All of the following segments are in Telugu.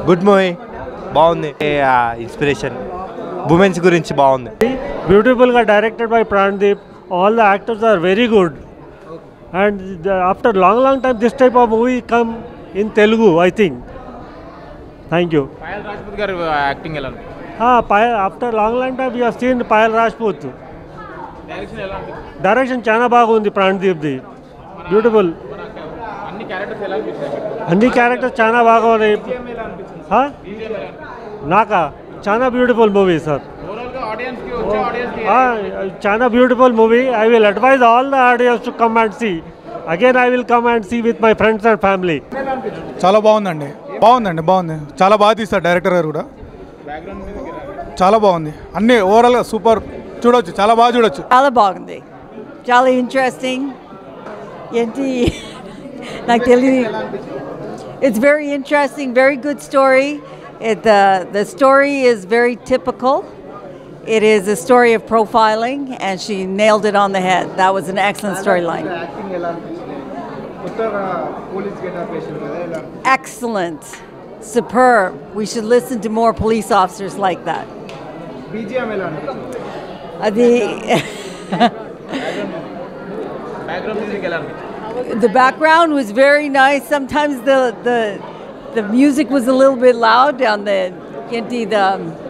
గుడ్ మూవీ బాగుంది ఇన్స్పిరేషన్ ఉమెన్స్ గురించి బాగుంది బ్యూటిఫుల్గా directed by Pranadeep all the actors are very good and after long long time this type of movie come in Telugu I think thank you Payal Rajput garu acting ఎలా ఉంది Payal after long long time you seen Payal Rajput direction ఎలా అనిపించింది డైరెక్షన్ చాలా బాగుంది ప్రాణదీప్ది బ్యూటిఫుల్ అన్ని క్యారెక్టర్స్ ఎలా అనిపించాయి అన్ని క్యారెక్టర్స్ చాలా బాగా ఉన్నాయి హా? నాకా చాలా బ్యూటిఫుల్ మూవీ సార్ ఓవరాల్గా ఆడియన్స్కి వచ్చే ఆడియన్స్కి చాలా beautiful movie I will advise all the audience to come and see again I will come and see with my friends and family చాలా బాగుందండి బాగుందండి బాగుంది చాలా బాగా తీస్తారు డైరెక్టర్ గారు కూడా బ్యాక్గ్రౌండ్ మ్యూజిక్ చాలా బాగుంది అన్నీ ఓవరాల్గా సూపర్ చూడొచ్చు చాలా బాగా చూడొచ్చు చాలా బాగుంది చాలా ఇంట్రెస్టింగ్ ఏంటి నాకు తెలియదు it's very interesting very good story it the story is very typical It is a story of profiling, and she nailed it on the head. That was an excellent storyline. Acting ఎలా అనిపించింది కొత్తగా పోలీస్ గెటప్ వేసింది కదా ఎలా Excellent. Superb. We should listen to more police officers like that. BGM ఎలా అనిపించింది Uh, the బ్యాక్గ్రౌండ్ మ్యూజిక్ ఎలా అనిపించింది the background was very nice. Sometimes the the the music was a little bit loud on the Kinti the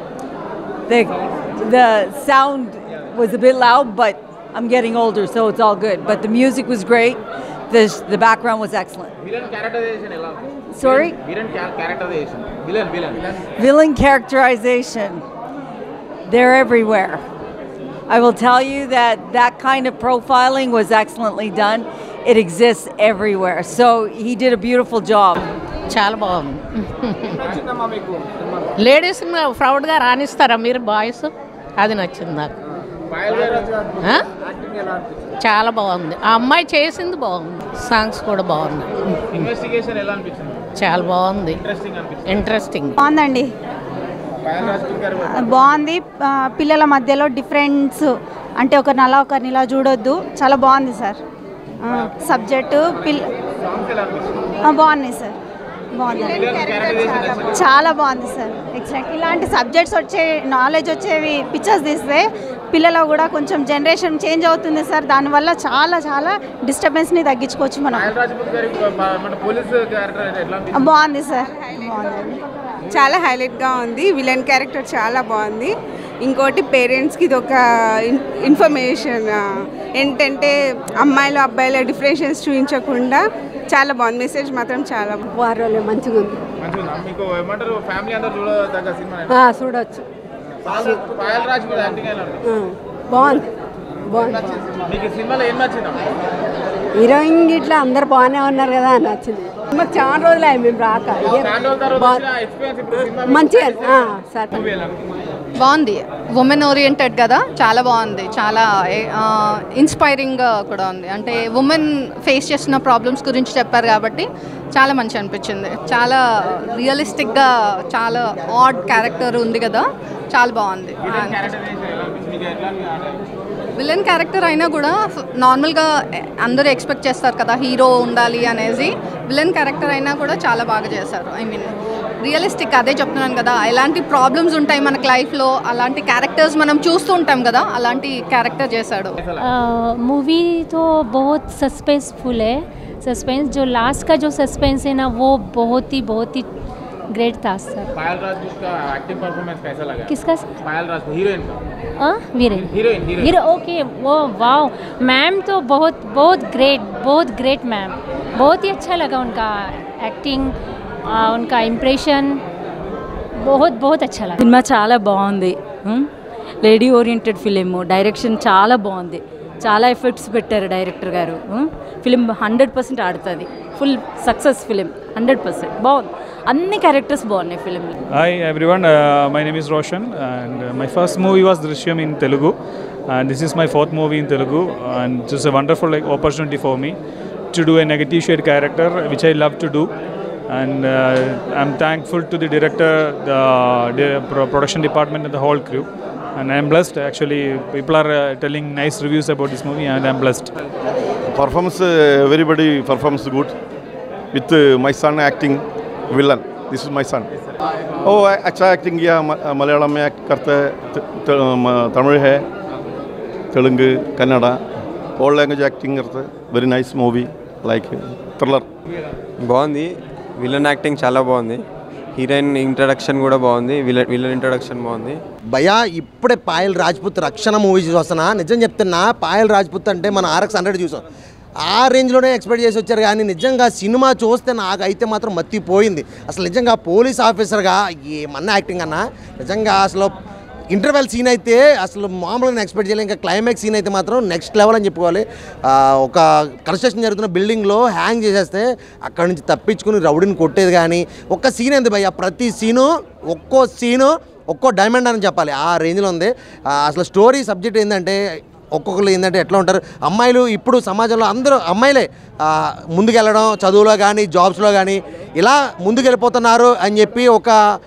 the the sound was a bit loud, but I'm getting older, so it's all good. But the music was great. The the background was excellent. Villain characterization ఎలా ఉంది Sorry, villain characterization villain villain villain characterization. They're everywhere. I will tell you that that kind of profiling was excellently done. It exists everywhere. So he did a beautiful job. చాలా బాగుంది నచ్చిందమ్మా మీకు లేడీస్ని ప్రౌడ్గా రాణిస్తారా మీరు బాయ్స్ అది నచ్చింది నాకు పాయల్ గారు ఆ? యాక్టింగ్ ఎలా అనిపించింది చాలా బాగుంది ఆ అమ్మాయి చేసింది బాగుంది సాంగ్స్ కూడా బాగున్నాయి ఇన్వెస్టిగేషన్ ఎలా అనిపించింది చాలా బాగుంది ఇంట్రెస్టింగ్ అనిపించింది ఇంట్రెస్టింగ్ బాగుందండి పాయల్ రాజ్పూత్ గారు బాగుంది ఆ, పిల్లల మధ్యలో డిఫరెన్స్ అంటే ఒకరిని అలా ఒకరిని ఇలా చూడొద్దు చాలా బాగుంది సార్ సబ్జెక్టు పిల్ల సాంగ్స్ ఎలా అనిపించింది ఆ, బాగున్నాయి సార్ బాగుంది క్యారెక్టరైజేషన్ చాలా బాగుంది సార్ ఎగ్జాక్ట్ ఇలాంటి సబ్జెక్ట్స్ వచ్చే నాలెడ్జ్ వచ్చేవి పిక్చర్స్ తీస్తే పిల్లలు కూడా కొంచెం జనరేషన్ చేంజ్ అవుతుంది సార్ దానివల్ల చాలా చాలా డిస్టర్బెన్స్ని తగ్గించుకోవచ్చు మనం పాయల్ రాజ్పూత్ గారి మన పోలీస్ క్యారెక్టర్ ఎట్లా ఆ, అనిపించింది బాగుంది సార్ బాగుందండి చాలా హైలైట్గా ఉంది విలన్ క్యారెక్టర్ చాలా బాగుంది ఇంకోటి పేరెంట్స్కి ఇది ఒక ఇన్- ఇన్ఫర్మేషన్ ఆ, ఏంటంటే అమ్మాయిలు అబ్బాయిల డిఫరెన్షియన్స్ చూపించకుండా చాలా బాగుంది మెసేజ్ మాత్రం చాలా బాగుంది వారంలో మంచిగా ఉంది మంచిగా ఉందా మీకు ఏమంటారు ఫ్యామిలీ అందరూ చూడదగ్గ సినిమా చూడొచ్చు పాయల్ రాజ్పూత్ యాక్టింగ్ ఎలా ఉంది బాగుంది బాగుంది మీకు ఈ సినిమాలో ఏం నచ్చిందా హీరోయిన్ ఇట్లా అందరు బాగానే ఉన్నారు కదా అని నచ్చింది మాకు చాలా రోజులు అయ్యి మేము రాక ఇదే చాలా రోజుల తర్వాత బా- వచ్చిన ఎక్స్పీరియన్స్ ఇప్పుడు సినిమా మంచిగా ఆ, సరే మూవీ ఎలా అనిపించింది? బాగుంది ఉమెన్ ఓరియంటెడ్ కదా చాలా బాగుంది చాలా ఇన్స్పైరింగ్ కూడా ఉంది అంటే ఉమెన్ ఫేస్ చేస్తున్న ప్రాబ్లమ్స్ గురించి చెప్పారు కాబట్టి చాలా మంచి అనిపించింది చాలా రియలిస్టిక్గా చాలా ఆడ్ క్యారెక్టర్ ఉంది కదా చాలా బాగుంది క్యారెక్టరైజేషన్ ఎలా అనిపించింది మీకు ఎట్లా అనిపించింది? విలన్ క్యారెక్టర్ అయినా కూడా నార్మల్గా అందరూ ఎక్స్పెక్ట్ చేస్తారు కదా హీరో ఉండాలి అనేసి విలన్ క్యారెక్టర్ అయినా కూడా చాలా బాగా చేశారు ఐ మీన్ రియలిస్టిక్ అదే చెప్తున్నాను కదా ఎలాంటి ప్రాబ్లమ్స్ ఉంటాయి మనకి లైఫ్లో అలాంటి క్యారెక్టర్స్ మనం చూస్తూ ఉంటాం కదా అలాంటి క్యారెక్టర్ చేశాడు मूवी तो बहुत सस्पेंसफुल है सस्पेंस जो लास्ट का जो सस्पेंस है ना वो बहुत ही बहुत ही ग्रेट था सर पायल राजपूत का एक्टिंग परफॉर्मेंस कैसा लगा किसका पायल राजपूत हीरोइन का हाँ Viren heroine heroine hero okay वो वाओ मैम तो बहुत बहुत ग्रेट बहुत ग्रेट मैम बहुत ही अच्छा लगा उनका एक्टिंग उनका इम्प्रेशन बहुत बहुत अच्छा लगा సినిమా చాలా బాగుంది లేడీ ఓరియంటెడ్ ఫిలిం డైరెక్షన్ చాలా బాగుంది చాలా ఎఫర్ట్స్ పెట్టారు director garu film hundred percent ఆడుతుంది full success film hundred percent బాగుంది అన్ని క్యారెక్టర్స్ బాగున్నాయి ఫిలింలో Hi everyone, uh, my name is Roshan and uh, my first movie was Drishyam in Telugu and this is my fourth movie in Telugu and this is a wonderful like, opportunity for me to do a negative shade character which I love to do and uh, I'm thankful to the director, the, the pro- production department and the whole crew and I'm blessed actually people are uh, telling nice reviews about this movie and I'm blessed. performance uh, everybody performs good with uh, my son acting villain this is my son ओ अच्छा एक्टिंग किया म- मलयालम में act करते त- त- म- तमिल है Telugu Kannada all language acting करते very nice movie like thriller బాగుంది విలన్ యాక్టింగ్ చాలా బాగుంది హీరోయిన్ ఇంట్రడక్షన్ కూడా బాగుంది విలన్ విలన్ ఇంట్రడక్షన్ బాగుంది భయ్యా ఇప్పుడే పాయల్ రాజ్పుత్ రక్షణ మూవీ చూస్తున్నా నిజం చెప్తున్నా పాయల్ రాజ్పుత్ అంటే మన ఆర్ఎక్స్ హండ్రెడ్ చూసాం ఆ రేంజ్లోనే ఎక్స్పెక్ట్ చేసి వచ్చారు కానీ నిజంగా సినిమా చూస్తే నాకు అయితే మాత్రం మత్తిపోయింది అసలు నిజంగా పోలీస్ ఆఫీసర్గా ఏమన్నా యాక్టింగ్ అన్నా నిజంగా అసలు ఇంటర్వెల్ సీన్ అయితే అసలు మామూలుగా ఎక్స్పెక్ట్ చేయలేదు ఇంకా క్లైమాక్స్ సీన్ అయితే మాత్రం నెక్స్ట్ లెవెల్ అని చెప్పుకోవాలి ఆ, ఒక కన్స్ట్రక్షన్ జరుగుతున్న బిల్డింగ్లో హ్యాంగ్ చేసేస్తే అక్కడ నుంచి తప్పించుకుని రౌడీని కొట్టేది కానీ ఒక్క సీన్ ఏంది భయ్య ప్రతి సీను ఒక్కో సీను ఒక్కో డైమండ్ అని చెప్పాలి ఆ రేంజ్లో ఉంది ఆ, అసలు స్టోరీ సబ్జెక్ట్ ఏంటంటే ఒక్కొక్కరు ఏంటంటే ఎట్లా ఉంటారు అమ్మాయిలు ఇప్పుడు సమాజంలో అందరూ అమ్మాయిలే ఆ, ముందుకెళ్ళడం చదువులో కానీ జాబ్స్లో కానీ ఇలా ముందుకెళ్ళిపోతున్నారు అని చెప్పి ఒక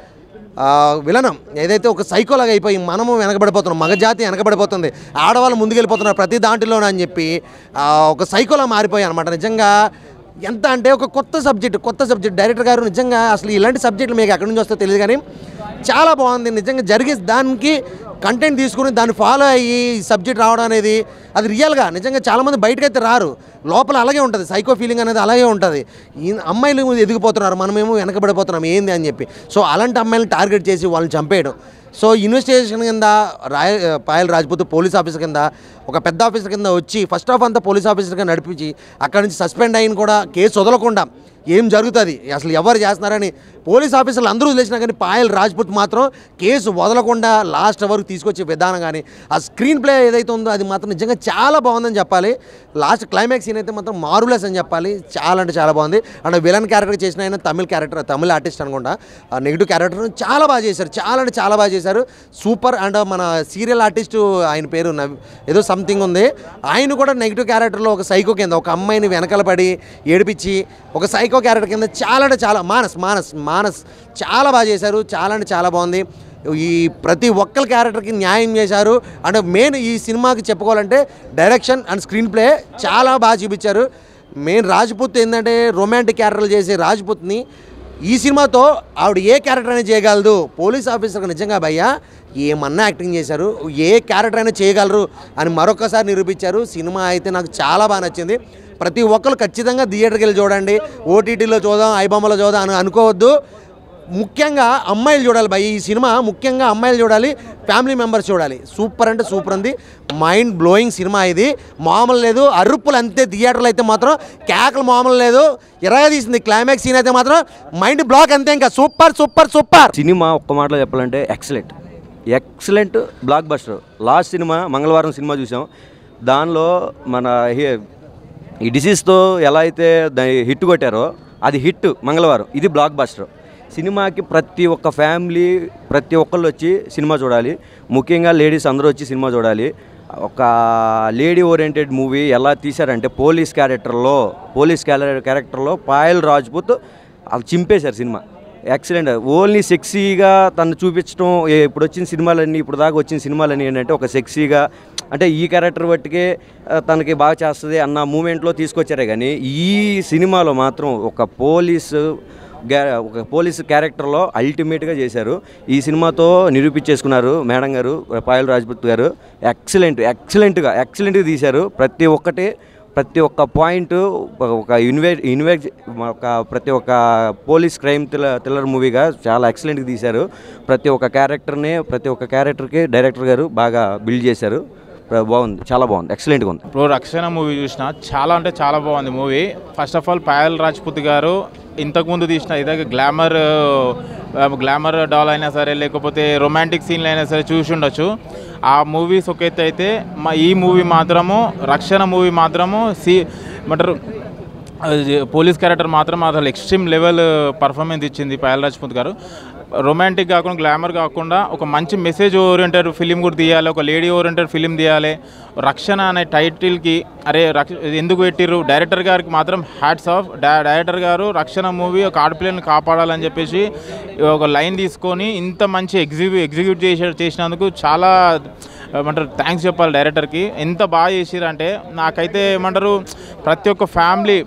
ఆ, విలనం ఏదైతే ఒక సైకోలాగా అయిపోయి మనము వెనకబడిపోతున్నాం మగజాతి వెనకబడిపోతుంది ఆడవాళ్ళు ముందుకెళ్ళిపోతున్నారు ప్రతి దాంట్లోనూ అని చెప్పి ఆ, ఒక సైకోలా మారిపోయాయి అనమాట నిజంగా ఎంత అంటే ఒక కొత్త సబ్జెక్ట్ కొత్త సబ్జెక్ట్ డైరెక్టర్ గారు నిజంగా అసలు ఇలాంటి సబ్జెక్టులు మీకు ఎక్కడి నుంచి వస్తే తెలియదు కానీ చాలా బాగుంది నిజంగా జరిగే దానికి కంటెంట్ తీసుకుని దాన్ని ఫాలో అయ్యి సబ్జెక్ట్ రావడం అనేది అది రియల్గా నిజంగా చాలామంది బయటకైతే రారు లోపల అలాగే ఉంటుంది సైకో ఫీలింగ్ అనేది అలాగే ఉంటుంది ఈ అమ్మాయిలు ఎదిగిపోతున్నారు మనమేమో వెనకబడిపోతున్నాం ఏంది అని చెప్పి సో అలాంటి అమ్మాయిలను టార్గెట్ చేసి వాళ్ళని చంపేయడం సో ఇన్వెస్టిగేషన్ కింద రాయ పాయల్ రాజ్పూత్ పోలీస్ ఆఫీసర్ కింద ఒక పెద్ద ఆఫీసర్ కింద వచ్చి ఫస్ట్ ఆఫ్ అంతా పోలీస్ ఆఫీసర్గా నడిపించి అక్కడి నుంచి సస్పెండ్ అయిన కూడా కేసు వదలకుండా ఏం జరుగుతుంది అసలు ఎవరు చేస్తున్నారని పోలీస్ ఆఫీసర్లు అందరూ వదిలేసినా కానీ పాయల్ రాజ్పూత్ మాత్రం కేసు వదలకుండా లాస్ట్ వరకు తీసుకొచ్చే విధానం కానీ ఆ స్క్రీన్ ప్లే ఏదైతే ఉందో అది మాత్రం నిజంగా చాలా బాగుందని చెప్పాలి లాస్ట్ క్లైమాక్స్ సీన్ అయితే మాత్రం మారులెస్ అని చెప్పాలి చాలా అంటే చాలా బాగుంది అండ్ విలన్ క్యారెక్టర్ చేసిన ఆయన తమిళ క్యారెక్టర్ తమిళ ఆర్టిస్ట్ అనుకుంటా ఆ నెగిటివ్ క్యారెక్టర్ చాలా బాగా చేశారు చాలా అంటే చాలా బాగా చేశారు సూపర్ అండ్ మన సీరియల్ ఆర్టిస్ట్ ఆయన పేరు నవ్- ఏదో సంథింగ్ ఉంది ఆయన కూడా నెగిటివ్ క్యారెక్టర్లో ఒక సైకో కింద ఒక అమ్మాయిని వెనకాల పడి ఏడిపించి ఒక సైకో క్యారెక్టర్ కింద చాలా అంటే చాలా మానస్ మానస్ మానస్ చాలా బాగా చేశారు చాలా అంటే చాలా బాగుంది ఈ ప్రతి ఒక్కరి క్యారెక్టర్కి న్యాయం చేశారు అండ్ మెయిన్ ఈ సినిమాకి చెప్పుకోవాలంటే డైరెక్షన్ అండ్ స్క్రీన్ ప్లే చాలా బాగా చూపించారు మెయిన్ రాజ్పుత్ ఏంటంటే రొమాంటిక్ క్యారెక్టర్లు చేసే రాజ్పుత్ని ఈ సినిమాతో ఆవిడ ఏ క్యారెక్టర్ అయినా చేయగలదు పోలీస్ ఆఫీసర్గా నిజంగా భయ్యా ఏమన్నా యాక్టింగ్ చేశారు ఏ క్యారెక్టర్ అయినా చేయగలరు అని మరొకసారి నిరూపించారు సినిమా అయితే నాకు చాలా బాగా నచ్చింది ప్రతి ఒక్కరు ఖచ్చితంగా థియేటర్కి వెళ్ళి చూడండి ఓటీటీలో చూద్దాం ఐబొమ్మలో చూద్దాం అని అనుకోవద్దు ముఖ్యంగా అమ్మాయిలు చూడాలి భయ్ ఈ సినిమా ముఖ్యంగా అమ్మాయిలు చూడాలి ఫ్యామిలీ మెంబర్స్ చూడాలి సూపర్ అంటే సూపర్ ఉంది మైండ్ బ్లోయింగ్ సినిమా ఇది మామూలు లేదు అరుపులు అంతే థియేటర్లో అయితే మాత్రం కేకలు మామూలు లేదు ఇరగా తీసింది క్లైమాక్స్ సీన్ అయితే మాత్రం మైండ్ బ్లాక్ అంతే ఇంకా సూపర్ సూపర్ సూపర్ సినిమా ఒక్క మాటలో చెప్పాలంటే excellent excellent blockbuster last సినిమా మంగళవారం సినిమా చూసాం దానిలో మన హీ- ఈ డిసీజ్తో ఎలా అయితే దాన్ని హిట్ కొట్టారో అది హిట్ మంగళవారం ఇది బ్లాక్ బస్టర్ సినిమాకి ప్రతి ఒక్క ఫ్యామిలీ ప్రతి ఒక్కళ్ళు వచ్చి సినిమా చూడాలి ముఖ్యంగా లేడీస్ అందరూ వచ్చి సినిమా చూడాలి ఒక లేడీ ఓరియంటెడ్ మూవీ ఎలా తీశారంటే పోలీస్ క్యారెక్టర్లో పోలీస్ క్యారెక్టర్లో పాయల్ రాజ్పుత్ అది చింపేశారు సినిమా ఎక్సలెంట్ ఓన్లీ సెక్సీగా తను చూపించడం ఏ- ఇప్పుడు వచ్చిన సినిమాలన్నీ ఇప్పుడు దాకా వచ్చిన సినిమాలన్నీ ఏంటంటే ఒక సెక్సీగా అంటే ఈ క్యారెక్టర్ బట్టికే ఆ, తనకి బాగా చేస్తుంది అన్న మూమెంట్లో తీసుకొచ్చారే కానీ ఈ సినిమాలో మాత్రం ఒక పోలీసు గ్యా- ఒక పోలీసు క్యారెక్టర్లో అల్టిమేట్గా చేశారు ఈ సినిమాతో నిరూపించేసుకున్నారు మేడం గారు పాయల్ రాజ్పుత్ గారు ఎక్సలెంట్ ఎక్సలెంట్గా ఎక్సలెంట్గా తీశారు ప్రతి ఒక్కటి ప్రతి ఒక్క పాయింట్ ఒక ఇన్వే ఇన్వే ఒక ప్రతి ఒక్క పోలీస్ క్రైమ్ థ్రిల్లర్ థ్రిల్లర్ మూవీగా చాలా ఎక్సలెంట్గా తీశారు ప్రతి ఒక్క క్యారెక్టర్ని ప్రతి ఒక్క క్యారెక్టర్కి డైరెక్టర్ గారు బాగా బిల్డ్ చేశారు బాగుంది చాలా బాగుంది ఎక్సలెంట్గా ఉంది ఇప్పుడు రక్షణ మూవీ చూసిన చాలా అంటే చాలా బాగుంది movie first of all Payal Rajput garu ఇంతకుముందు తీసిన ఇదే గ్లామర్ గ్లామర్ డాల్ అయినా సరే లేకపోతే రొమాంటిక్ సీన్లు అయినా సరే చూసి ఉండొచ్చు ఆ మూవీస్ ఒక ఎత్తు అయితే మా ఈ మూవీ మాత్రము రక్షణ మూవీ మాత్రము సి ఏమంటారు అది పోలీస్ క్యారెక్టర్ మాత్రం అసలు ఎక్స్ట్రీమ్ లెవెల్ పర్ఫార్మెన్స్ ఇచ్చింది పాయల్ రాజ్పుత్ గారు రొమాంటిక్ కాకుండా గ్లామర్ కాకుండా ఒక మంచి మెసేజ్ ఓరియంటెడ్ ఫిలిం కూడా తీయాలి ఒక లేడీ ఓరియంటెడ్ ఫిలిం తీయాలి రక్షణ అనే టైటిల్కి అరే రక్ష ఎందుకు పెట్టిర్రు డైరెక్టర్ గారికి మాత్రం హ్యాట్స్ ఆఫ్ డైరెక్టర్ గారు రక్షణ మూవీ ఒక ఆడపిల్లని కాపాడాలని చెప్పేసి ఒక లైన్ తీసుకొని ఇంత మంచి ఎగ్జిక్యూ ఎగ్జిక్యూట్ చేసే చేసినందుకు చాలా ఏమంటారు థ్యాంక్స్ చెప్పాలి డైరెక్టర్కి ఎంత బాగా చేసిరంటే నాకైతే ఏమంటారు ప్రతి ఒక్క ఫ్యామిలీ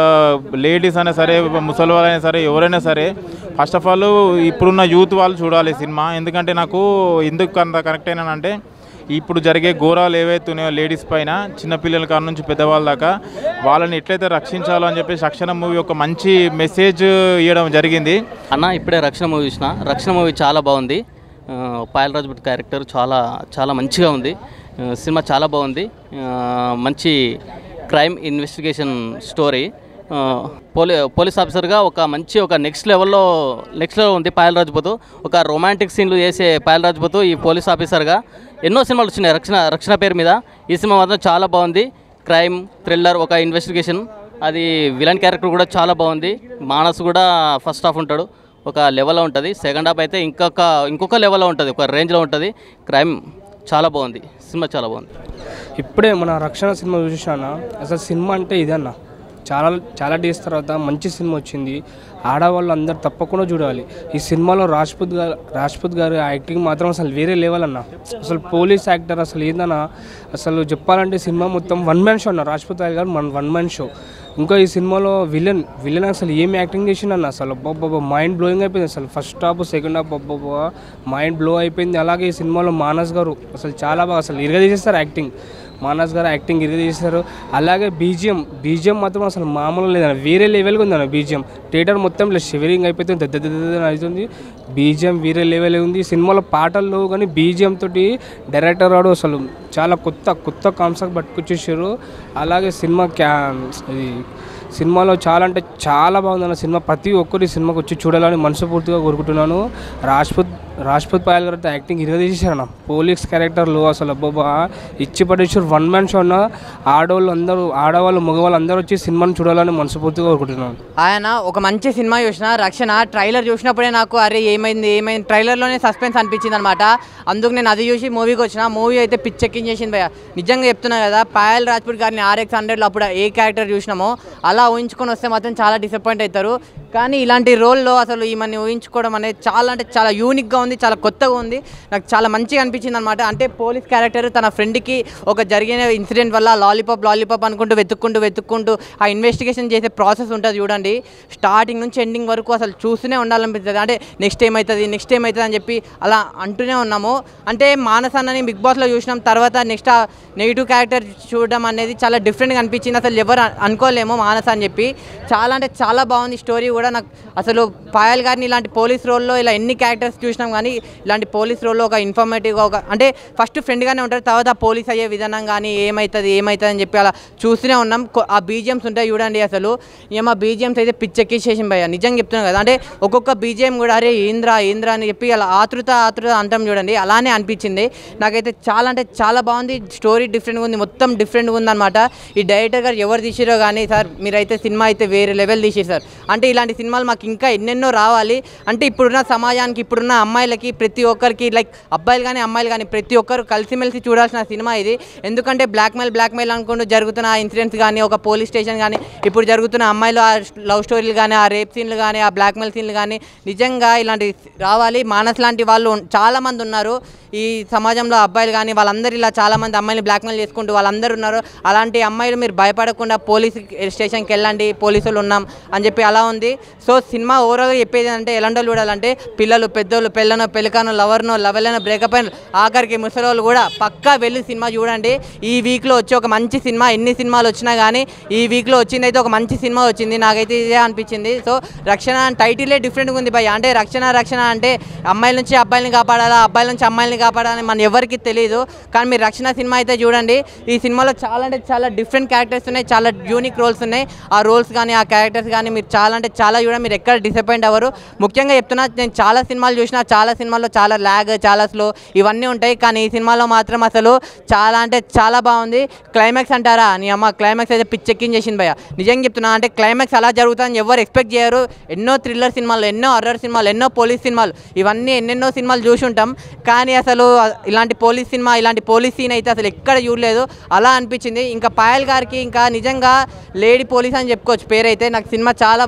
లేడీస్ అయినా సరే ముసలి వాళ్ళైనా సరే ఎవరైనా సరే ఫస్ట్ ఆఫ్ ఆల్ ఇప్పుడున్న యూత్ వాళ్ళు చూడాలి ఈ సినిమా ఎందుకంటే నాకు ఎందుకు అంత కనెక్ట్ అయినానంటే ఇప్పుడు జరిగే ఘోరాలు ఏవైతే ఉన్నాయో లేడీస్ పైన చిన్నపిల్లల కాడ నుంచి పెద్దవాళ్ళ దాకా వాళ్ళని ఎట్లయితే రక్షించాలో అని చెప్పేసి రక్షణ మూవీ ఒక మంచి మెసేజ్ ఇవ్వడం జరిగింది అన్న ఇప్పుడే రక్షణ మూవీ చూసిన రక్షణ మూవీ చాలా బాగుంది ఆ, పాయల్ రాజ్భట్ క్యారెక్టర్ చాలా చాలా మంచిగా ఉంది ఆ, సినిమా చాలా బాగుంది ఆ, మంచి క్రైమ్ ఇన్వెస్టిగేషన్ స్టోరీ ఆ, పోలీ పోలీస్ ఆఫీసర్గా ఒక మంచి ఒక నెక్స్ట్ లెవెల్లో నెక్స్ట్ లెవెల్ ఉంది పాయల్ రాజ్పూత్ ఒక రొమాంటిక్ సీన్లు చేసే పాయల్ రాజ్పూత్ ఈ పోలీస్ ఆఫీసర్గా ఎన్నో సినిమాలు వచ్చినాయి రక్షణ రక్షణ పేరు మీద ఈ సినిమా మాత్రం చాలా బాగుంది క్రైమ్ థ్రిల్లర్ ఒక ఇన్వెస్టిగేషన్ అది విలన్ క్యారెక్టర్ కూడా చాలా బాగుంది మానస్ కూడా ఫస్ట్ హాఫ్ ఉంటాడు ఒక లెవెల్లో ఉంటుంది సెకండ్ హాఫ్ అయితే ఇంకొక ఇంకొక లెవెల్లో ఉంటుంది ఒక రేంజ్లో ఉంటుంది క్రైమ్ చాలా బాగుంది సినిమా చాలా బాగుంది ఇప్పుడే మన రక్షణ సినిమా చూసానా అసలు సినిమా అంటే ఇదన్న చాలా చాలా డేస్ తర్వాత మంచి సినిమా వచ్చింది ఆడవాళ్ళు అందరు తప్పకుండా చూడాలి ఈ సినిమాలో రాజ్పూత్ గారు రాజ్పూత్ గారి యాక్టింగ్ మాత్రం అసలు వేరే లెవెల్ అన్న అసలు పోలీస్ యాక్టర్ అసలు ఏందన్నా అసలు చెప్పాలంటే సినిమా మొత్తం వన్ మ్యాన్ షో అన్న రాజ్పూత్ రాయ్ గారు మన వన్ మ్యాన్ షో ఇంకా ఈ సినిమాలో విలన్ విలన్ అసలు ఏం యాక్టింగ్ చేసిండన్న అసలు అబ్బాబ్బా మైండ్ బ్లోయింగ్ అయిపోయింది అసలు ఫస్ట్ హాఫ్ సెకండ్ హాఫ్ అబ్బాబ్బా మైండ్ బ్లో అయిపోయింది అలాగే ఈ సినిమాలో మానస్ గారు అసలు చాలా బాగా అసలు ఇరగదీసేస్తారు యాక్టింగ్ మానస్ గారు యాక్టింగ్ ఇరగదీశారు అలాగే బీజిఎం బీజిఎం మాత్రం అసలు మామూలు లేదన్న వేరే లెవెల్గా ఉందన్న బీజిఎం థియేటర్ మొత్తం ఇలా షివరింగ్ అయిపోతుంది దద్ద దద్ద దద్ద అని అవుతుంది బీజిఎం వేరే లెవెల్ ఉంది సినిమాలో పాటలు లేవు కానీ బీజిఎం తోటి డైరెక్టర్ వాడు అసలు చాలా కొత్త కొత్త కాన్సెప్ట్ పట్టుకొచ్చేసారు అలాగే సినిమా క్యా ఇది సినిమాలో చాలా అంటే చాలా బాగుందన్న సినిమా ప్రతి ఒక్కరు ఈ సినిమాకి వచ్చి చూడాలని మనస్ఫూర్తిగా కోరుకుంటున్నాను రాజ్పూత్ రాజ్పూత్ పాయల్ గారితో యాక్టింగ్ ఇరగదీసేసారన్న పోలీస్ క్యారెక్టర్లు అసలు అబ్బాబా ఇచ్చి పడేసారు వన్ మ్యాన్ షో అన్న ఆడవాళ్ళు అందరూ ఆడవాళ్ళు మగవాళ్ళు అందరూ వచ్చి సినిమాని చూడాలని మనస్ఫూర్తిగా కోరుకుంటున్నాను ఆయన ఒక మంచి సినిమా చూసిన రక్షణ ట్రైలర్ చూసినప్పుడే నాకు అరే ఏమైంది ఏమైంది ట్రైలర్లోనే సస్పెన్స్ అనిపించింది అనమాట అందుకు నేను అది చూసి మూవీకి వచ్చిన మూవీ అయితే పిచ్చెక్కించేసింది భయ నిజంగా చెప్తున్నా కదా పాయల్ రాజ్పూట్ గారిని ఆర్ఎక్స్ హండ్రెడ్లో అప్పుడు ఏ క్యారెక్టర్ చూసినామో అలా ఊహించుకొని వస్తే మాత్రం చాలా డిసప్పాయింట్ అవుతారు కానీ ఇలాంటి రోల్లో అసలు ఈమెని ఊహించుకోవడం అనేది చాలా అంటే చాలా యూనిక్గా ఉంది చాలా కొత్తగా ఉంది నాకు చాలా మంచిగా అనిపించింది అనమాట అంటే పోలీస్ క్యారెక్టర్ తన ఫ్రెండ్కి ఒక జరిగిన ఇన్సిడెంట్ వల్ల లాలీపాప్ లాలీపాప్ అనుకుంటూ వెతుక్కుంటూ వెతుక్కుంటూ ఆ ఇన్వెస్టిగేషన్ చేసే ప్రాసెస్ ఉంటుంది చూడండి స్టార్టింగ్ నుంచి ఎండింగ్ వరకు అసలు చూస్తూనే ఉండాలనిపిస్తుంది అంటే నెక్స్ట్ ఏమవుతుంది నెక్స్ట్ ఏమవుతుంది అని చెప్పి అలా అంటూనే ఉన్నాము అంటే మానస్ అన్నని బిగ్ బాస్లో చూసినాం తర్వాత నెక్స్ట్ ఆ నెగిటివ్ క్యారెక్టర్ చూడడం అనేది చాలా డిఫరెంట్గా అనిపించింది అసలు ఎవరు అ- అనుకోలేము మానస్ అని చెప్పి చాలా అంటే చాలా బాగుంది స్టోరీ కూడా నాకు అసలు పాయల్ గారిని ఇలాంటి పోలీస్ రోల్లో ఇలా ఎన్ని క్యారెక్టర్స్ చూసినాం కానీ ఇలాంటి పోలీస్ రోల్లో ఒక ఇన్ఫర్మేటివ్గా ఒక అంటే ఫస్ట్ ఫ్రెండ్గానే ఉంటారు తర్వాత పోలీస్ అయ్యే విధానం కానీ ఏమవుతుంది ఏమవుతుంది అని చెప్పి అలా చూస్తూనే ఉన్నాం కొ- ఆ బీజిఎమ్స్ ఉంటాయి చూడండి అసలు ఏమో బీజిఎమ్స్ అయితే పిచ్చెక్కిసేసిన భయ్య నిజంగా చెప్తున్నాను కదా అంటే ఒక్కొక్క బీజిఎం కూడా అరే ఏంద్రా ఏంద్రా అని చెప్పి అలా ఆతృత ఆతృత అంటాం చూడండి అలానే అనిపించింది నాకైతే చాలా అంటే చాలా బాగుంది స్టోరీ డిఫరెంట్గా ఉంది మొత్తం డిఫరెంట్గా ఉందన్నమాట ఈ డైరెక్టర్ గారు ఎవరు తీసిరో కానీ సార్ మీరైతే సినిమా అయితే వేరే లెవెల్ తీసిరు సార్ అంటే ఇలాంటి సినిమాలు మాకు ఇంకా ఎన్నెన్నో రావాలి అంటే ఇప్పుడున్న సమాజానికి ఇప్పుడున్న అమ్మాయిలకి ప్రతి ఒక్కరికి లైక్ అబ్బాయిలు కానీ అమ్మాయిలు కానీ ప్రతి ఒక్కరు కలిసిమెలిసి చూడాల్సిన సినిమా ఇది ఎందుకంటే బ్లాక్మెయిల్ బ్లాక్మెయిల్ అనుకుంటూ జరుగుతున్న ఇన్సిడెంట్స్ కానీ ఒక పోలీస్ స్టేషన్ కానీ ఇప్పుడు జరుగుతున్న అమ్మాయిలు ఆ లవ్ స్టోరీలు కానీ ఆ రేప్ సీన్లు కానీ ఆ బ్లాక్మెయిల్ సీన్లు కానీ నిజంగా ఇలాంటి రావాలి మానస్ లాంటి వాళ్ళు ఉన్- చాలా మంది ఉన్నారు ఈ సమాజంలో అబ్బాయిలు కానీ వాళ్ళందరూ ఇలా చాలా మంది అమ్మాయిని బ్లాక్మెయిల్ చేసుకుంటూ వాళ్ళందరూ ఉన్నారు అలాంటి అమ్మాయిలు మీరు భయపడకుండా పోలీస్ స్టేషన్కి వెళ్ళండి పోలీసులు ఉన్నాం అని చెప్పి అలా ఉంది సో సినిమా ఓవరాల్గా చెప్పేది అంటే ఎలాంటి వాళ్ళు చూడాలంటే పిల్లలు పెద్దోళ్ళు పెళ్ళనో పెళ్ళికానో లవర్నో లవెలనో బ్రేకప్ అయిన ఆఖరికి ముసలోళ్ళు కూడా పక్కా వెళ్ళి సినిమా చూడండి ఈ వీక్లో వచ్చి ఒక మంచి సినిమా ఎన్ని సినిమాలు వచ్చినా కానీ ఈ వీక్లో వచ్చింది అయితే ఒక మంచి సినిమా వచ్చింది నాకైతే ఇదే అనిపించింది సో రక్షణ టైటిలే డిఫరెంట్గా ఉంది భయ అంటే రక్షణ రక్షణ అంటే అమ్మాయిల నుంచి అబ్బాయిని కాపాడాలా అబ్బాయిల నుంచి అమ్మాయిని కాపాడాలని మన ఎవరికి తెలియదు కానీ మీరు రక్షణ సినిమా అయితే చూడండి ఈ సినిమాలో చాలా అంటే చాలా డిఫరెంట్ క్యారెక్టర్స్ ఉన్నాయి చాలా యూనిక్ రోల్స్ ఉన్నాయి ఆ రోల్స్ కానీ ఆ క్యారెక్టర్స్ కానీ మీరు చాలా అంటే చాలా చూడండి మీరు ఎక్కడ డిసప్పాయింట్ అవ్వరు ముఖ్యంగా చెప్తున్నా నేను చాలా సినిమాలు చూసిన చాలా సినిమాల్లో చాలా ల్యాగ్ చాలా స్లో ఇవన్నీ ఉంటాయి కానీ ఈ సినిమాలో మాత్రం అసలు చాలా అంటే చాలా బాగుంది క్లైమాక్స్ అంటారా నీ అమ్మ క్లైమాక్స్ అయితే పిచ్చెక్కించేసింది భయ నిజంగా చెప్తున్నా అంటే క్లైమాక్స్ అలా జరుగుతుందని ఎవరు ఎక్స్పెక్ట్ చేయరు ఎన్నో థ్రిల్లర్ సినిమాలు ఎన్నో హర్రర్ సినిమాలు ఎన్నో పోలీస్ సినిమాలు ఇవన్నీ ఎన్నెన్నో సినిమాలు చూసి ఉంటాం కానీ అసలు ఇలాంటి పోలీస్ సినిమా ఇలాంటి పోలీస్ సీన్ అయితే అసలు ఎక్కడ చూడలేదు అలా అనిపించింది ఇంకా పాయల్ గారికి ఇంకా నిజంగా లేడీ పోలీస్ అని చెప్పుకోవచ్చు పేరైతే నాకు సినిమా చాలా బాగుంది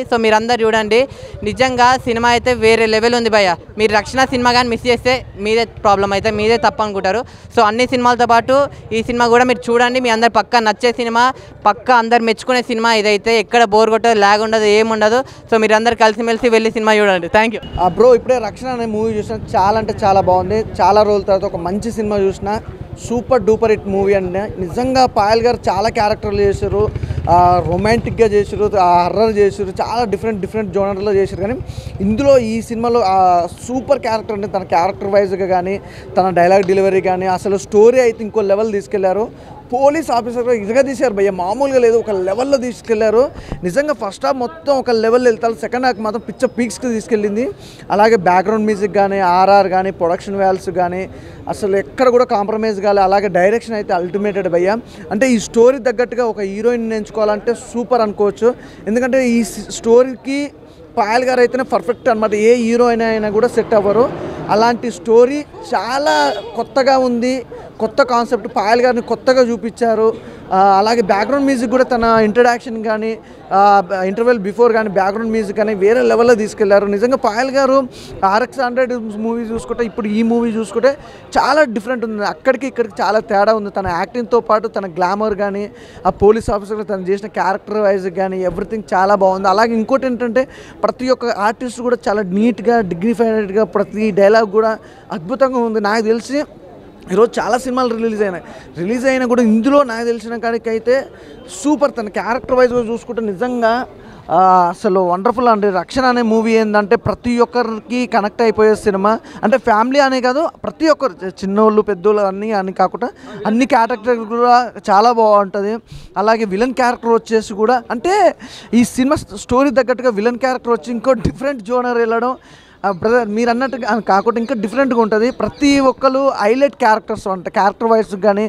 సో మీరందరూ చూడండి నిజంగా సినిమా అయితే వేరే లెవెల్ ఉంది భయ్య మీరు రక్షణ సినిమా కానీ మిస్ చేస్తే మీదే ప్రాబ్లం అయితే మీదే తప్పు అనుకుంటారు సో అన్ని సినిమాలతో పాటు ఈ సినిమా కూడా మీరు చూడండి మీ అందరు పక్క నచ్చే సినిమా పక్క అందరు మెచ్చుకునే సినిమా ఇదైతే ఎక్కడ బోర్ కొట్టదు లాగ్ ఉండదు ఏముండదు సో మీరు అందరు కలిసిమెలిసి వెళ్ళి సినిమా చూడండి థ్యాంక్ యూ ఆ బ్రో ఇప్పుడే రక్షణ అనే మూవీ చూసిన చాలా అంటే చాలా బాగుంది చాలా రోజుల తర్వాత ఒక మంచి సినిమా చూసిన సూపర్ డూపర్ హిట్ మూవీ అండి నిజంగా పాయల్ గారు చాలా క్యారెక్టర్లు చేశారు రొమాంటిక్గా చేశారు హర్రర్ చేశారు చాలా డిఫరెంట్ డిఫరెంట్ జోనర్లో చేశారు కానీ ఇందులో ఈ సినిమాలో సూపర్ క్యారెక్టర్ అంటే తన క్యారెక్టర్ వైజ్గా కానీ తన డైలాగ్ డెలివరీ కానీ అసలు స్టోరీ అయితే ఇంకో లెవెల్ తీసుకెళ్లారు పోలీస్ ఆఫీసర్ ఇదిగా తీశారు భయ్య మామూలుగా లేదు ఒక లెవెల్లో తీసుకెళ్లారు నిజంగా ఫస్ట్ హాఫ్ మొత్తం ఒక లెవెల్ వెళ్తారు సెకండ్ హాఫ్ మాత్రం పిచ్చ పీక్స్కి తీసుకెళ్ళింది అలాగే బ్యాక్గ్రౌండ్ మ్యూజిక్ కానీ ఆర్ఆర్ కానీ ప్రొడక్షన్ వాల్స్ కానీ అసలు ఎక్కడ కూడా కాంప్రమైజ్ కాలే అలాగే డైరెక్షన్ అయితే అల్టిమేటెడ్ భయ్య అంటే ఈ స్టోరీ తగ్గట్టుగా ఒక హీరోయిన్ ఎంచుకోవాలంటే సూపర్ అనుకోవచ్చు ఎందుకంటే ఈ స్టోరీకి పాయల్ గారు అయితేనే పర్ఫెక్ట్ అనమాట ఏ హీరోయిన్ అయినా కూడా సెట్ అవ్వరు అలాంటి స్టోరీ చాలా కొత్తగా ఉంది కొత్త కాన్సెప్ట్ పాయల్ గారిని కొత్తగా చూపించారు ఆ, అలాగే బ్యాక్గ్రౌండ్ మ్యూజిక్ కూడా తన ఇంట్రడక్షన్ కానీ ఇంటర్వెల్ బిఫోర్ కానీ బ్యాక్గ్రౌండ్ మ్యూజిక్ కానీ వేరే లెవెల్లో తీసుకెళ్లారు నిజంగా పాయల్ గారు ఆర్ఎక్స్ హండ్రెడ్ మూవీ చూసుకుంటే ఇప్పుడు ఈ మూవీ చూసుకుంటే చాలా డిఫరెంట్ ఉంది అక్కడికి ఇక్కడికి చాలా తేడా ఉంది తన యాక్టింగ్తో పాటు తన గ్లామర్ కానీ ఆ పోలీస్ ఆఫీసర్ తను చేసిన క్యారెక్టర్ వైజ్ కానీ ఎవ్రీథింగ్ చాలా బాగుంది అలాగే ఇంకోటి ఏంటంటే ప్రతి ఒక్క ఆర్టిస్ట్ కూడా చాలా నీట్గా డిగ్నిఫైడ్గా ప్రతి డైలాగ్ కూడా అద్భుతంగా ఉంది నాకు తెలిసి ఈరోజు చాలా సినిమాలు రిలీజ్ అయినాయి రిలీజ్ అయినా కూడా ఇందులో నాకు తెలిసిన కాడికైతే సూపర్ తన క్యారెక్టర్ వైజ్గా చూసుకుంటే నిజంగా ఆ, అసలు వండర్ఫుల్ అండి రక్షణ అనే మూవీ ఏంటంటే ప్రతి ఒక్కరికి కనెక్ట్ అయిపోయే సినిమా అంటే ఫ్యామిలీ అనే కాదు ప్రతి ఒక్కరు చి- చిన్నోళ్ళు పెద్దోళ్ళు అన్నీ అని కాకుండా అన్ని క్యారెక్టర్ కూడా చాలా బాగుంటుంది అలాగే విలన్ క్యారెక్టర్ వచ్చేసి కూడా అంటే ఈ సినిమా స్టోరీ తగ్గట్టుగా విలన్ క్యారెక్టర్ వచ్చి ఇంకో డిఫరెంట్ జోనర్ వెళ్ళడం బ్రదర్ మీరు అన్నట్టుగా ఆ, కాకుండా ఇంకా డిఫరెంట్గా ఉంటుంది ప్రతి ఒక్కరు హైలైట్ క్యారెక్టర్స్ అంట క్యారెక్టర్ వైజ్ కానీ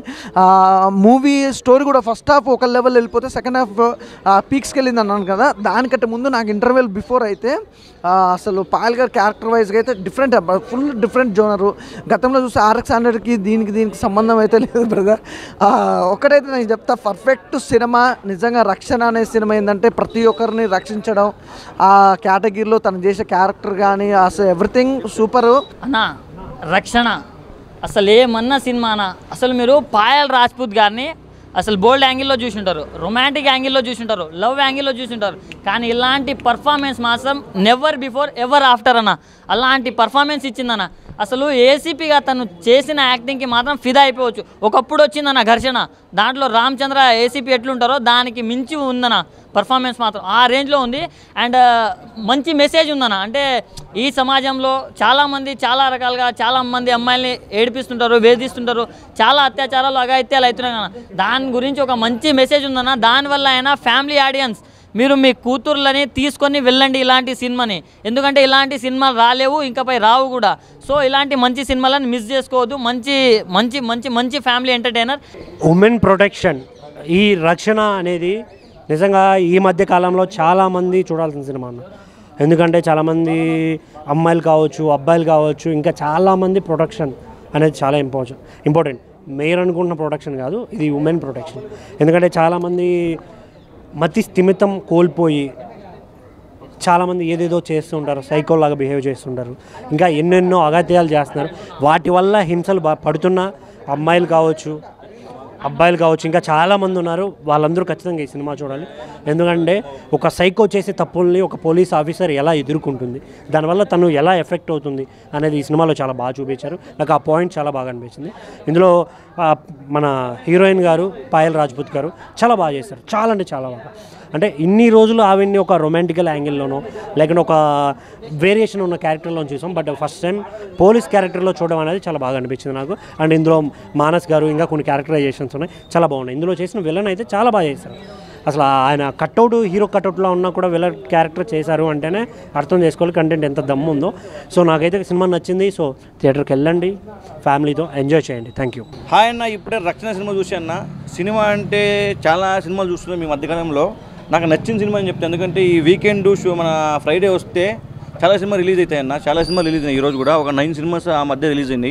మూవీ స్టోరీ కూడా ఫస్ట్ హాఫ్ ఒక లెవెల్ వెళ్ళిపోతే సెకండ్ హాఫ్ పీక్స్కి వెళ్ళింది అన్నాను కదా దానికంటే ముందు నాకు ఇంటర్వెల్ బిఫోర్ అయితే ఆ, అసలు పాయల్ గారు క్యారెక్టర్ వైజ్గా అయితే డిఫరెంట్ ఫుల్ డిఫరెంట్ జోనరు గతంలో చూస్తే ఆర్ఎక్స్ హండ్రెడ్కి దీనికి దీనికి సంబంధం అయితే లేదు బ్రదర్ ఒకటైతే నేను చెప్తా పర్ఫెక్ట్ సినిమా నిజంగా రక్షణ అనే సినిమా ఏంటంటే ప్రతి ఒక్కరిని రక్షించడం ఆ కేటగిరీలో తను చేసే క్యారెక్టర్ కానీ అసలు ఎవ్రీథింగ్ సూపరు అన్నా రక్షణ అసలు ఏమన్నా సినిమానా అసలు మీరు పాయల్ రాజ్పూత్ గారిని అసలు బోల్డ్ యాంగిల్లో చూసుంటారు రొమాంటిక్ యాంగిల్లో చూసుంటారు లవ్ యాంగిల్లో చూసుంటారు కానీ ఇలాంటి పర్ఫార్మెన్స్ మాత్రం నెవర్ బిఫోర్ ఎవర్ ఆఫ్టర్ అన్న అలాంటి పర్ఫార్మెన్స్ ఇచ్చిందన్న అసలు ఏసీపీగా తను చేసిన యాక్టింగ్కి మాత్రం ఫిదా అయిపోవచ్చు ఒకప్పుడు వచ్చిందన్న ఘర్షణ దాంట్లో రామచంద్ర ఏసీపీ ఎట్లుంటారో దానికి మించి ఉందన్న పర్ఫార్మెన్స్ మాత్రం ఆ రేంజ్లో ఉంది అండ్ మంచి మెసేజ్ ఉందన్న అంటే ఈ సమాజంలో చాలామంది చాలా రకాలుగా చాలా మంది అమ్మాయిల్ని ఏడిపిస్తుంటారు వేధిస్తుంటారు చాలా అత్యాచారాలు అఘాయిత్యాలు అవుతున్నాయి కదా దాని గురించి ఒక మంచి మెసేజ్ ఉందన్న దానివల్ల అయినా ఫ్యామిలీ ఆడియన్స్ మీరు మీ కూతుర్లని తీసుకొని వెళ్ళండి ఇలాంటి సినిమాని ఎందుకంటే ఇలాంటి సినిమాలు రాలేవు ఇంకపై రావు కూడా సో ఇలాంటి మంచి సినిమాలను మిస్ చేసుకోవద్దు మంచి మంచి మంచి మంచి ఫ్యామిలీ ఎంటర్టైనర్ ఉమెన్ ప్రొటెక్షన్ ఈ రక్షణ అనేది నిజంగా ఈ మధ్య కాలంలో చాలామంది చూడాల్సిన సినిమా అన్న ఎందుకంటే చాలామంది అమ్మాయిలు కావచ్చు అబ్బాయిలు కావచ్చు ఇంకా చాలామంది ప్రొటెక్షన్ అనేది చాలా ఇంపార్టెంట్ ఇంపార్టెంట్ మేయర్ అనుకుంటున్న ప్రొటెక్షన్ కాదు ఇది ఉమెన్ ప్రొటెక్షన్ ఎందుకంటే చాలామంది మతి స్థిమితం కోల్పోయి చాలామంది ఏదేదో చేస్తుంటారు సైకోలాగా బిహేవ్ చేస్తుంటారు ఇంకా ఎన్నెన్నో అగత్యాలు చేస్తున్నారు వాటి వల్ల హింసలు బా- పడుతున్న అమ్మాయిలు కావచ్చు అబ్బాయిలు కావచ్చు ఇంకా చాలామంది ఉన్నారు వాళ్ళందరూ ఖచ్చితంగా ఈ సినిమా చూడాలి ఎందుకంటే ఒక సైకో చేసే తప్పుల్ని ఒక పోలీస్ ఆఫీసర్ ఎలా ఎదుర్కొంటుంది దానివల్ల తను ఎలా ఎఫెక్ట్ అవుతుంది అనేది ఈ సినిమాలో చాలా బాగా చూపించారు నాకు ఆ పాయింట్ చాలా బాగా అనిపించింది ఇందులో ఆ, మన హీరోయిన్ గారు పాయల్ రాజ్పూత్ గారు చాలా బాగా చేశారు చాలా అంటే చాలా బాగా అంటే ఇన్ని రోజులు ఆవిడ్ని ఒక రొమాంటికల్ యాంగిల్లోనో లేకుంటే ఒక వేరియేషన్ ఉన్న క్యారెక్టర్లో చూసాం బట్ ఫస్ట్ టైం పోలీస్ క్యారెక్టర్లో చూడడం అనేది చాలా బాగా అనిపించింది నాకు అండ్ ఇందులో మానస్ గారు ఇంకా కొన్ని క్యారెక్టరైజేషన్స్ ఉన్నాయి చాలా బాగున్నాయి ఇందులో చేసిన విలన్ అయితే చాలా బాగా చేశారు అసలు ఆయన కట్అవుట్ హీరో కట్అవుట్లో ఉన్నా కూడా విలన్ క్యారెక్టర్ చేశారు అంటేనే అర్థం చేసుకోవాలి కంటెంట్ ఎంత దమ్ము ఉందో సో నాకైతే సినిమా నచ్చింది సో థియేటర్కి వెళ్ళండి ఫ్యామిలీతో ఎంజాయ్ చేయండి థ్యాంక్ యూ హాయ్ అన్న ఇప్పుడే రక్షణ సినిమా చూసి అన్న సినిమా అంటే చాలా సినిమాలు చూస్తున్నాం ఈ మధ్యకాలంలో నాకు నచ్చిన సినిమా అని చెప్తాను ఎందుకంటే ఈ వీకెండ్ షో మన ఫ్రైడే వస్తే చాలా సినిమా రిలీజ్ అవుతాయి అన్న చాలా సినిమా రిలీజ్ అయినాయి ఈరోజు కూడా ఒక నైన్ సినిమాస్ ఆ మధ్య రిలీజ్ అయినాయి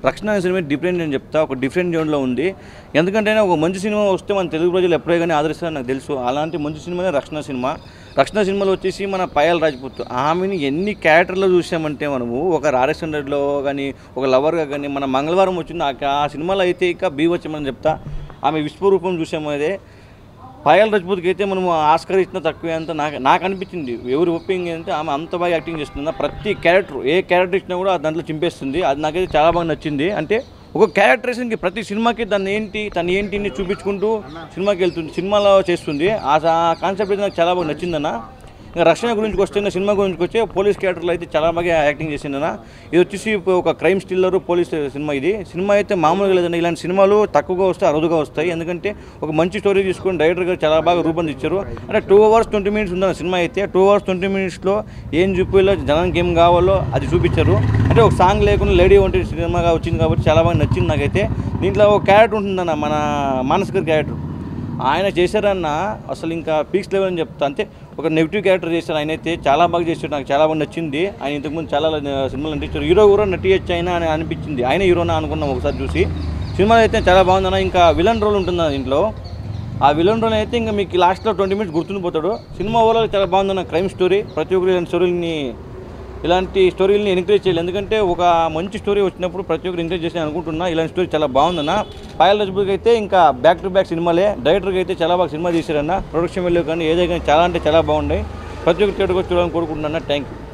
రక్షణ అనే సినిమా డిఫరెంట్ అని చెప్తా ఒక డిఫరెంట్ జోన్లో ఉంది ఎందుకంటే ఒక మంచి సినిమా వస్తే మన తెలుగు ప్రజలు ఎప్పుడే కానీ ఆదరిస్తారని నాకు తెలుసు అలాంటి మంచి సినిమానే రక్షణ సినిమా రక్షణ సినిమాలో వచ్చేసి మన పాయల్ రాజ్పూత్ ఆమెని ఎన్ని క్యారెక్టర్లో చూసామంటే మనము ఒక రారేష్ హండ్రెడ్లో కానీ ఒక లవర్గా కానీ మన మంగళవారం వచ్చింది ఆ- ఆ సినిమాలో అయితే ఇక బీవచ్చమని చెప్తా ఆమె విశ్వరూపం చూసాము అదే పాయల్ రజపూత్కి అయితే మనం ఆస్కర్ ఇచ్చిన తక్కువే అంత నాకు నాకు అనిపించింది ఎవరు ఒప్పింగ్ అంటే ఆమె అంత బాగా యాక్టింగ్ చేస్తుంది ప్రతి క్యారెక్టర్ ఏ క్యారెక్టర్ ఇచ్చినా కూడా దాంట్లో చింపేస్తుంది అది నాకైతే చాలా బాగా నచ్చింది అంటే ఒక క్యారెక్టరేషన్కి ప్రతి సినిమాకి దాన్ని ఏంటి తను ఏంటి అని చూపించుకుంటూ సినిమాకి వెళ్తుంది సినిమాలో చేస్తుంది ఆ కాన్సెప్ట్ అయితే నాకు చాలా బాగా నచ్చిందన్న ఇంకా రక్షణ గురించి వస్తే ఇంకా సినిమా గురించి వచ్చే పోలీస్ క్యారెక్టర్లో అయితే చాలా బాగా యాక్టింగ్ చేసిందన్న ఇది వచ్చేసి ఇప్పుడు ఒక క్రైమ్ స్టిల్లర్ పోలీస్ సినిమా ఇది సినిమా అయితే మామూలుగా లేదండి ఇలాంటి సినిమాలు తక్కువగా వస్తాయి అరుదుగా వస్తాయి ఎందుకంటే ఒక మంచి స్టోరీ తీసుకొని డైరెక్టర్ గారు చాలా బాగా రూపొందించారు అంటే టూ అవర్స్ ట్వంటీ మినిట్స్ ఉందన్న సినిమా అయితే టూ అవర్స్ ట్వంటీ మినిట్స్లో ఏం చూపిలో జనానికి ఏం కావాలో అది చూపించారు అంటే ఒక సాంగ్ లేకుండా లేడీ వంటి సినిమాగా వచ్చింది కాబట్టి చాలా బాగా నచ్చింది నాకైతే దీంట్లో ఒక క్యారెక్టర్ ఉంటుందన్న మన మానసిక క్యారెక్టర్ ఆయన చేశారన్న అసలు ఇంకా పీక్స్ లెవెల్ అని చెప్తా అంతే ఒక నెగిటివ్ క్యారెక్టర్ చేశారు ఆయన అయితే చాలా బాగా చేశాడు నాకు చాలా బాగా నచ్చింది ఆయన ఇంతకుముందు చాలా సినిమాలు నటించారు హీరో కూడా నటియచ్చు ఆయన అని అనిపించింది ఆయన హీరోనా అనుకున్నాం ఒకసారి చూసి సినిమా అయితే చాలా బాగుందన్న ఇంకా విలన్ రోల్ ఉంటుంది దీంట్లో ఆ విలన్ రోల్ అయితే ఇంకా మీకు లాస్ట్లో ట్వంటీ మినిట్స్ గుర్తుండిపోతాడు సినిమా ఓవరాల్ చాలా బాగుందన్న క్రైమ్ స్టోరీ ప్రతి ఒక్కరు ఇలాంటి స్టోరీని ఇలాంటి స్టోరీలని ఎంకరేజ్ చేయాలి ఎందుకంటే ఒక మంచి స్టోరీ వచ్చినప్పుడు ప్రతి ఒక్కరు ఎంకరేజ్ చేసి అనుకుంటున్నా ఇలాంటి స్టోరీ చాలా బాగుందన్న పాయల్ రజపూత్కి అయితే ఇంకా బ్యాక్ టు బ్యాక్ సినిమాలే డైరెక్టర్కి అయితే చాలా బాగా సినిమా తీశారన్న ప్రొడక్షన్ వెళ్ళి కానీ ఏదైనా చాలా అంటే చాలా బాగున్నాయి ప్రతి ఒక్క థియేటర్కి వచ్చి చూడాలని కోరుకుంటున్నా థ్యాంక్ యూ